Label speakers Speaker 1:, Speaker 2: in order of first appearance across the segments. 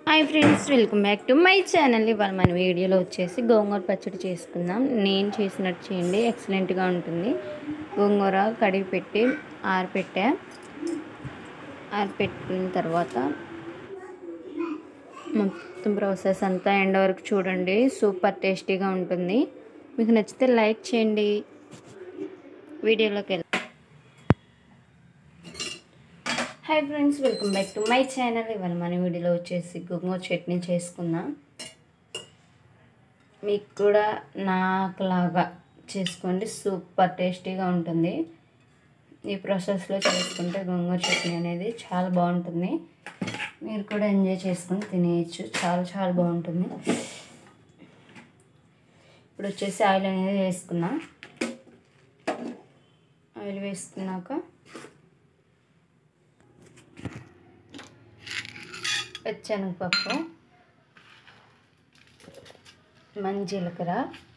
Speaker 1: hi friends welcome back to my channel ఇవాళ మన వీడియోలో వచ్చేసి గోంగూర పచ్చడి చేసుకుందాం నేను చేసినట్టు చేయండి ఎక్సలెంట్గా ఉంటుంది గోంగూర కడిగి పెట్టి ఆరపెట్టా ఆరపెట్టిన తర్వాత మొత్తం ప్రాసెస్ అంతా ఎండ వరకు చూడండి సూపర్ టేస్టీగా ఉంటుంది మీకు నచ్చితే లైక్ చేయండి వీడియోలోకి వెళ్దాం hi friends welcome back to my channel ఇవాళ మన వీడియోలో వచ్చేసి గోంగూర చట్నీ చేసుకుందాం మీకు కూడా నాకులాగా చేసుకోండి సూపర్ టేస్టీగా ఉంటుంది ఈ ప్రాసెస్లో చేసుకుంటే గోంగూర చట్నీ అనేది చాలా బాగుంటుంది మీరు కూడా ఎంజాయ్ చేసుకొని తినేయచ్చు చాలా చాలా బాగుంటుంది ఇప్పుడు వచ్చేసి ఆయిల్ అనేది వేసుకున్నా ఆయిల్ వేసుకున్నాక పచ్చెనగపప్పు మంజీలకర్ర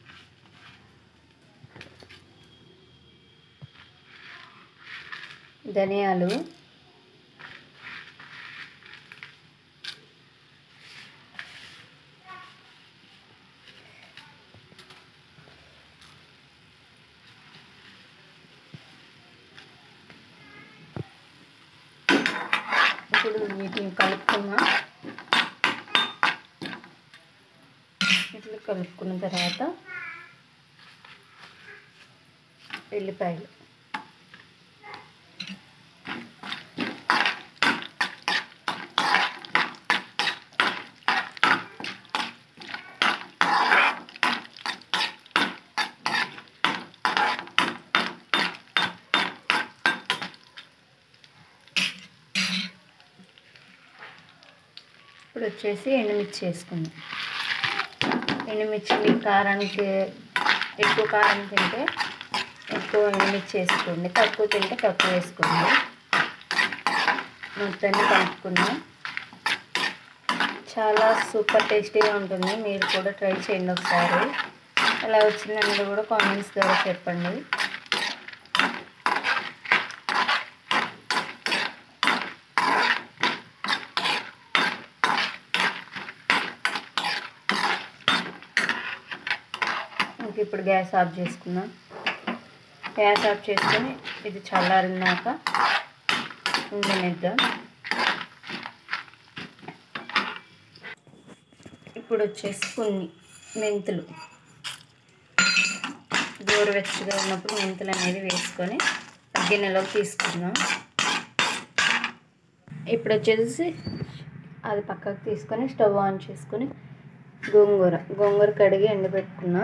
Speaker 1: ధనియాలు ఇప్పుడు వీటిని కలుపుకున్నా ఇట్లా కలుపుకున్న తర్వాత ఎల్లిపాయలు ఇప్పుడు వచ్చేసి ఎండుమిర్చి వేసుకుందాం ఎండుమిర్చి మీ కారానికి ఎక్కువ కారం తింటే ఎక్కువ ఎండుమిర్చి వేసుకోండి తక్కువ తింటే తక్కువ వేసుకోండి మొత్తాన్ని కలుపుకుందాం చాలా సూపర్ టేస్టీగా ఉంటుంది మీరు కూడా ట్రై చేయండి ఒకసారి ఎలా వచ్చిందన్నది కూడా కామెంట్స్ ద్వారా చెప్పండి ఇంక ఇప్పుడు గ్యాస్ ఆఫ్ చేసుకుందాం గ్యాస్ ఆఫ్ చేసుకొని ఇది చల్లారినాక ఉండనిద్దాం ఇప్పుడు వచ్చేసి కొన్ని మెంతులు గోరువెచ్చగా ఉన్నప్పుడు మెంతులు అనేది వేసుకొని గిన్నెలోకి తీసుకుందాం ఇప్పుడు వచ్చేసి అది పక్కకు తీసుకొని స్టవ్ ఆన్ చేసుకొని గోంగూర గోంగూర కడిగి ఎండబెట్టుకున్నా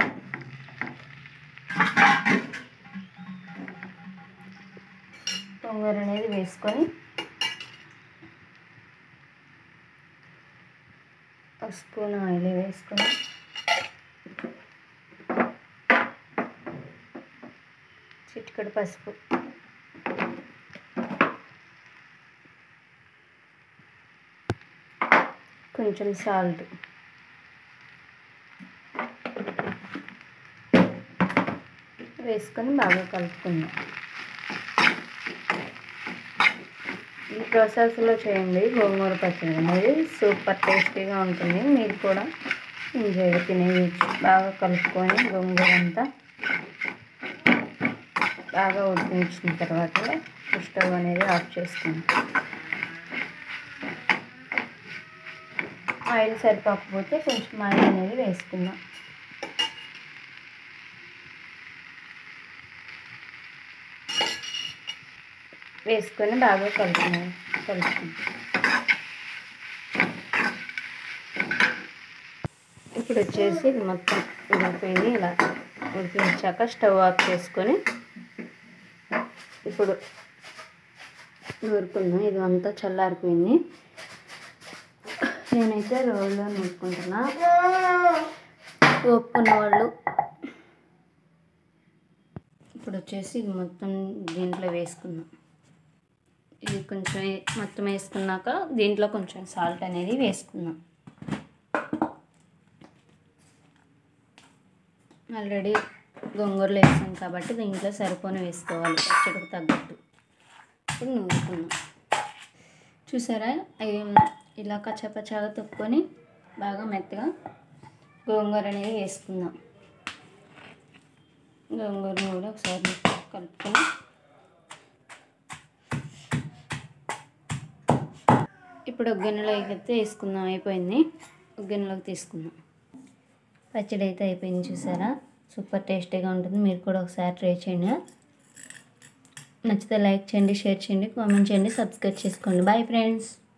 Speaker 1: గోంగూర అనేది వేసుకొని ఒక స్పూన్ ఆయిల్ వేసుకొని చిటికడు పసుపు కొంచెం సాల్ట్ వేసుకొని బాగా కలుపుకుందాం ఈ ప్రాసెస్లో చేయండి గోంగూర పచ్చడి అనేది సూపర్ టేస్టీగా ఉంటుంది మీరు కూడా ఎంజాయ్గా తినేయచ్చు బాగా కలుపుకొని గోంగూర అంతా బాగా ఉడికించిన తర్వాత స్టవ్ అనేది ఆఫ్ చేసుకుందాం ఆయిల్ సరిపోకపోతే కొంచెం ఆయిల్ అనేది వేసుకుందాం వేసుకొని బాగా కలుపుకున్నాం కలుపుకుందాం ఇప్పుడు వచ్చేసి ఇది మొత్తం ఉడికిపోయింది ఇలా ఉడికించాక స్టవ్ ఆఫ్ చేసుకొని ఇప్పుడు నూరుకుందాం ఇది అంతా చల్లారిపోయింది నేనైతే రోల్లో నూరుకుంటున్నా ఒప్పుకున్న వాళ్ళు ఇప్పుడు వచ్చేసి ఇది మొత్తం దీంట్లో వేసుకుందాం ఇది కొంచెం మొత్తం వేసుకున్నాక దీంట్లో కొంచెం సాల్ట్ అనేది వేసుకుందాం ఆల్రెడీ గోంగూరలు వేసాం కాబట్టి దీంట్లో సరిపోని వేసుకోవాలి పచ్చడికి తగ్గట్టు ఇప్పుడు నూరుకుందాం చూసారా అవి ఇలా కచ్చపచ్చగా తొక్కుని బాగా మెత్తగా గోంగూర అనేది వేసుకుందాం గోంగూరను కూడా ఒకసారి కలుపుకొని ఇప్పుడు ఒక గిన్నెలోకి అయితే వేసుకుందాం అయిపోయింది ఒక గిన్నెలోకి తీసుకుందాం పచ్చడి అయితే అయిపోయింది చూసారా సూపర్ టేస్టీగా ఉంటుంది మీరు కూడా ఒకసారి ట్రై చేయండి నచ్చితే లైక్ చేయండి షేర్ చేయండి కామెంట్ చేయండి సబ్స్క్రైబ్ చేసుకోండి బాయ్ ఫ్రెండ్స్